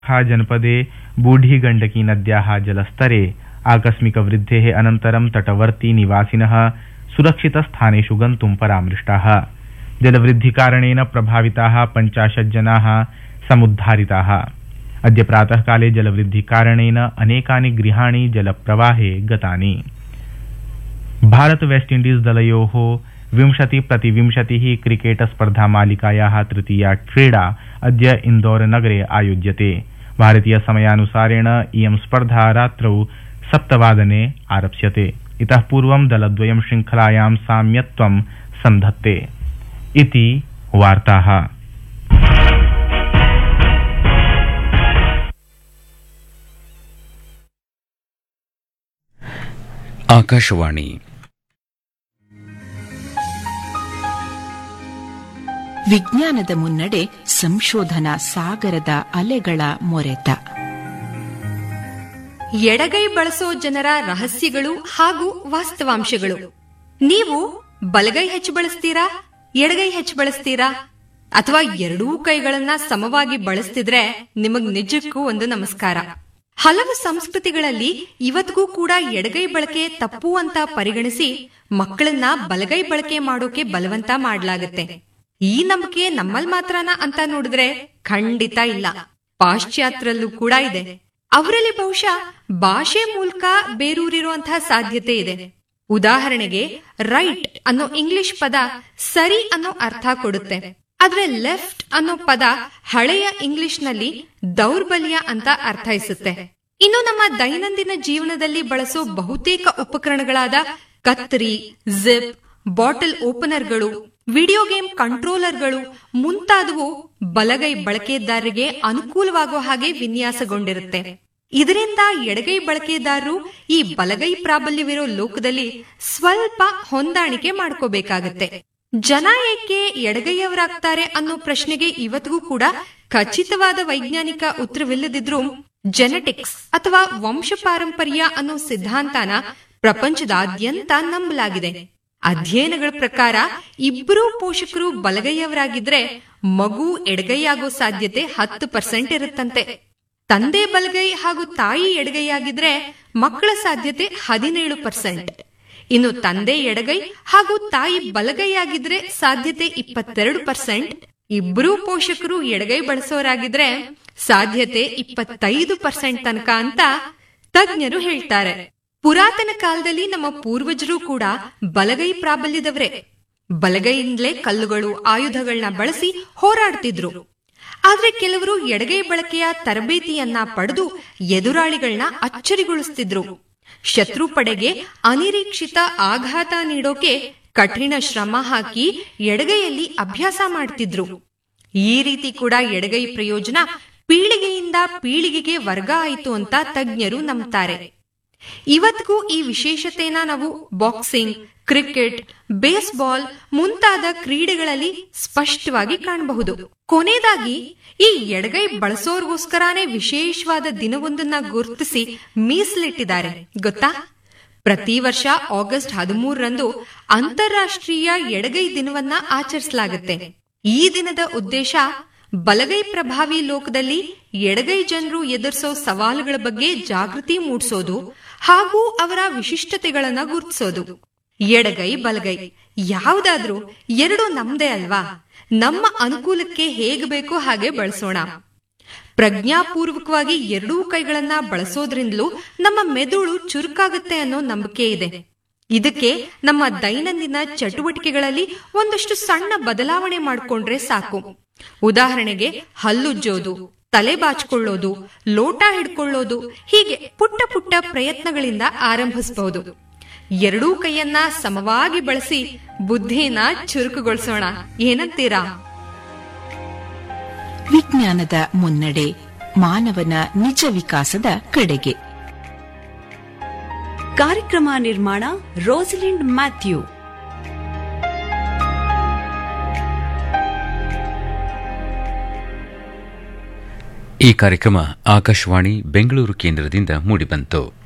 जनपदे बूढीगण्डकीनद्याः जलस्तरे आकस्मिकवृद्धेः अनन्तरं तटवर्ती निवासिनः सुरक्षितस्थानेषु गन्तुं परामृष्टाः जलवृद्धिकारणेन प्रभाविताः पञ्चाशत् जनाः समुद्धारिताः अद्य प्रातःकाले जलवृद्धिकारणेन अनेकानि गृहाणि जलप्रवाहे गतानि भारत वेस्ट इण्डीज दलयोः विंशति प्रतिविंशतिः क्रिकेट स्पर्धामालिकायाः तृतीया क्रीडा अद्य इन्दौरनगरे आयोज्यते भारतीय समयानुसारेण इयं स्पर्धा रात्रौ सप्तवादने आरप्स्यते इतः पूर्वं दलद्वयं शृङ्खलायां साम्यत्वं सन्धत्ते इति वार्ताः ಆಕಾಶವಾಣಿ ವಿಜ್ಞಾನದ ಮುನ್ನಡೆ ಸಂಶೋಧನಾ ಸಾಗರದ ಅಲೆಗಳ ಮೊರೆತ ಎಡಗೈ ಬಳಸೋ ಜನರ ರಹಸ್ಯಗಳು ಹಾಗೂ ವಾಸ್ತವಾಂಶಗಳು ನೀವು ಬಲಗೈ ಹೆಚ್ಚು ಬಳಸ್ತೀರಾ ಎಡಗೈ ಹೆಚ್ಚು ಬಳಸ್ತೀರಾ ಅಥವಾ ಎರಡೂ ಕೈಗಳನ್ನ ಸಮವಾಗಿ ಬಳಸ್ತಿದ್ರೆ ನಿಮಗ್ ನಿಜಕ್ಕೂ ಒಂದು ನಮಸ್ಕಾರ ಹಲವು ಸಂಸ್ಕೃತಿಗಳಲ್ಲಿ ಇವತ್ತಿಗೂ ಕೂಡ ಎಡಗೈ ಬಳಕೆ ತಪ್ಪು ಅಂತ ಪರಿಗಣಿಸಿ ಮಕ್ಕಳನ್ನ ಬಲಗೈ ಬಳಕೆ ಮಾಡೋಕೆ ಬಲವಂತ ಮಾಡ್ಲಾಗತ್ತೆ ಈ ನಂಬಿಕೆ ನಮ್ಮಲ್ ಮಾತ್ರನಾ ಅಂತ ನೋಡಿದ್ರೆ ಖಂಡಿತ ಇಲ್ಲ ಪಾಶ್ಚಾತ್ಯರಲ್ಲೂ ಕೂಡ ಇದೆ ಅವರಲ್ಲಿ ಬಹುಶಃ ಭಾಷೆ ಮೂಲಕ ಬೇರೂರಿರುವಂತಹ ಸಾಧ್ಯತೆ ಇದೆ ಉದಾಹರಣೆಗೆ ರೈಟ್ ಅನ್ನೋ ಇಂಗ್ಲಿಷ್ ಪದ ಸರಿ ಅನ್ನೋ ಅರ್ಥ ಕೊಡುತ್ತೆ ಆದ್ರೆ ಲೆಫ್ಟ್ ಅನ್ನೋ ಪದ ಹಳೆಯ ಇಂಗ್ಲಿಷ್ ನಲ್ಲಿ ದೌರ್ಬಲ್ಯ ಅಂತ ಅರ್ಥೈಸುತ್ತೆ ಇನ್ನು ನಮ್ಮ ದೈನಂದಿನ ಜೀವನದಲ್ಲಿ ಬಳಸೋ ಬಹುತೇಕ ಉಪಕರಣಗಳಾದ ಕತ್ತರಿ ಜಿಪ್ ಬಾಟಲ್ ಓಪನರ್ಗಳು ವಿಡಿಯೋ ಗೇಮ್ ಕಂಟ್ರೋಲರ್ಗಳು ಮುಂತಾದವು ಬಲಗೈ ಬಳಕೆದಾರರಿಗೆ ಅನುಕೂಲವಾಗುವ ಹಾಗೆ ವಿನ್ಯಾಸಗೊಂಡಿರುತ್ತೆ ಇದರಿಂದ ಎಡಗೈ ಬಳಕೆದಾರರು ಈ ಬಲಗೈ ಪ್ರಾಬಲ್ಯವಿರೋ ಲೋಕದಲ್ಲಿ ಸ್ವಲ್ಪ ಹೊಂದಾಣಿಕೆ ಮಾಡ್ಕೋಬೇಕಾಗತ್ತೆ ಜನ ಏಕೆ ಎಡಗೈಯವರಾಗ್ತಾರೆ ಅನ್ನೋ ಪ್ರಶ್ನೆಗೆ ಇವತ್ತಿಗೂ ಕೂಡ ಖಚಿತವಾದ ವೈಜ್ಞಾನಿಕ ಉತ್ತರವಿಲ್ಲದಿದ್ರೂ ಜೆನೆಟಿಕ್ಸ್ ಅಥವಾ ವಂಶ ಪಾರಂಪರ್ಯ ಅನ್ನೋ ಸಿದ್ಧಾಂತನ ಪ್ರಪಂಚದಾದ್ಯಂತ ನಂಬಲಾಗಿದೆ ಅಧ್ಯಯನಗಳ ಪ್ರಕಾರ ಇಬ್ಬರೂ ಪೋಷಕರು ಬಲಗೈಯವರಾಗಿದ್ರೆ ಮಗು ಎಡಗೈಯಾಗೋ ಸಾಧ್ಯತೆ ಹತ್ತು ಪರ್ಸೆಂಟ್ ಇರುತ್ತಂತೆ ತಂದೆ ಬಲಗೈ ಹಾಗೂ ತಾಯಿ ಎಡಗೈಯಾಗಿದ್ರೆ ಮಕ್ಕಳ ಸಾಧ್ಯತೆ ಹದಿನೇಳು ಪರ್ಸೆಂಟ್ ಇನ್ನು ತಂದೆ ಎಡಗೈ ಹಾಗೂ ತಾಯಿ ಬಲಗೈಯಾಗಿದ್ರೆ ಸಾಧ್ಯತೆ ಇಪ್ಪತ್ತೆರಡು ಪರ್ಸೆಂಟ್ ಇಬ್ಬರೂ ಪೋಷಕರು ಎಡಗೈ ಬಳಸೋರಾಗಿದ್ರೆ ಸಾಧ್ಯತೆ ಇಪ್ಪತ್ತೈದು ಪರ್ಸೆಂಟ್ ತನಕ ಅಂತ ತಜ್ಞರು ಹೇಳ್ತಾರೆ ಪುರಾತನ ಕಾಲದಲ್ಲಿ ನಮ್ಮ ಪೂರ್ವಜರು ಕೂಡ ಬಲಗೈ ಪ್ರಾಬಲ್ಯದವರೇ ಬಲಗೈಯಿಂದಲೇ ಕಲ್ಲುಗಳು ಆಯುಧಗಳನ್ನ ಬಳಸಿ ಹೋರಾಡ್ತಿದ್ರು ಆದ್ರೆ ಕೆಲವರು ಎಡಗೈ ಬಳಕೆಯ ತರಬೇತಿಯನ್ನ ಪಡೆದು ಎದುರಾಳಿಗಳನ್ನ ಅಚ್ಚರಿಗೊಳಿಸ್ತಿದ್ರು ಶತ್ರು ಪಡೆಗೆ ಅನಿರೀಕ್ಷಿತ ಆಘಾತ ನೀಡೋಕೆ ಕಠಿಣ ಶ್ರಮ ಹಾಕಿ ಎಡಗೈಯಲ್ಲಿ ಅಭ್ಯಾಸ ಮಾಡ್ತಿದ್ರು ಈ ರೀತಿ ಕೂಡ ಎಡಗೈ ಪ್ರಯೋಜನ ಪೀಳಿಗೆಯಿಂದ ಪೀಳಿಗೆಗೆ ವರ್ಗ ಆಯಿತು ಅಂತ ತಜ್ಞರು ನಂಬ್ತಾರೆ ಇವತ್ತಿಗೂ ಈ ವಿಶೇಷತೆನ ನಾವು ಬಾಕ್ಸಿಂಗ್ ಕ್ರಿಕೆಟ್ ಬೇಸ್ಬಾಲ್ ಮುಂತಾದ ಕ್ರೀಡೆಗಳಲ್ಲಿ ಸ್ಪಷ್ಟವಾಗಿ ಕಾಣಬಹುದು ಕೊನೆಯದಾಗಿ ಈ ಎಡಗೈ ಬಳಸೋರ್ಗೋಸ್ಕರನೇ ವಿಶೇಷವಾದ ದಿನವೊಂದನ್ನ ಗುರುತಿಸಿ ಮೀಸಲಿಟ್ಟಿದ್ದಾರೆ ಗೊತ್ತಾ ಪ್ರತಿ ವರ್ಷ ಆಗಸ್ಟ್ ಹದಿಮೂರರಂದು ಅಂತಾರಾಷ್ಟ್ರೀಯ ಎಡಗೈ ದಿನವನ್ನ ಆಚರಿಸಲಾಗುತ್ತೆ ಈ ದಿನದ ಉದ್ದೇಶ ಬಲಗೈ ಪ್ರಭಾವಿ ಲೋಕದಲ್ಲಿ ಎಡಗೈ ಜನರು ಎದುರಿಸೋ ಸವಾಲುಗಳ ಬಗ್ಗೆ ಜಾಗೃತಿ ಮೂಡಿಸೋದು ಹಾಗೂ ಅವರ ವಿಶಿಷ್ಟತೆಗಳನ್ನ ಗುರುತಿಸೋದು ಎಡಗೈ ಬಲಗೈ ಯಾವುದಾದ್ರೂ ಎರಡು ನಮ್ದೇ ಅಲ್ವಾ ನಮ್ಮ ಅನುಕೂಲಕ್ಕೆ ಹೇಗೆ ಬೇಕೋ ಹಾಗೆ ಬಳಸೋಣ ಪ್ರಜ್ಞಾಪೂರ್ವಕವಾಗಿ ಎರಡೂ ಕೈಗಳನ್ನ ಬಳಸೋದ್ರಿಂದಲೂ ನಮ್ಮ ಮೆದುಳು ಚುರುಕಾಗುತ್ತೆ ಅನ್ನೋ ನಂಬಿಕೆ ಇದೆ ಇದಕ್ಕೆ ನಮ್ಮ ದೈನಂದಿನ ಚಟುವಟಿಕೆಗಳಲ್ಲಿ ಒಂದಷ್ಟು ಸಣ್ಣ ಬದಲಾವಣೆ ಮಾಡಿಕೊಂಡ್ರೆ ಸಾಕು ಉದಾಹರಣೆಗೆ ಹಲ್ಲುಜ್ಜೋದು ತಲೆ ಬಾಚಿಕೊಳ್ಳೋದು ಲೋಟ ಹಿಡ್ಕೊಳ್ಳೋದು ಹೀಗೆ ಪುಟ್ಟ ಪುಟ್ಟ ಪ್ರಯತ್ನಗಳಿಂದ ಆರಂಭಿಸಬಹುದು ಎರಡೂ ಕೈಯನ್ನ ಸಮವಾಗಿ ಬಳಸಿ ಬುದ್ಧಿನ ಚುರುಕುಗೊಳಿಸೋಣ ಏನಂತೀರಾ ವಿಜ್ಞಾನದ ಮುನ್ನಡೆ ಮಾನವನ ನಿಜ ವಿಕಾಸದ ಕಡೆಗೆ ಕಾರ್ಯಕ್ರಮ ನಿರ್ಮಾಣ ರೋಸಲಿಂಡ್ ಮ್ಯಾಥ್ಯೂ ಈ ಕಾರ್ಯಕ್ರಮ ಆಕಾಶವಾಣಿ ಬೆಂಗಳೂರು ಕೇಂದ್ರದಿಂದ ಮೂಡಿಬಂತು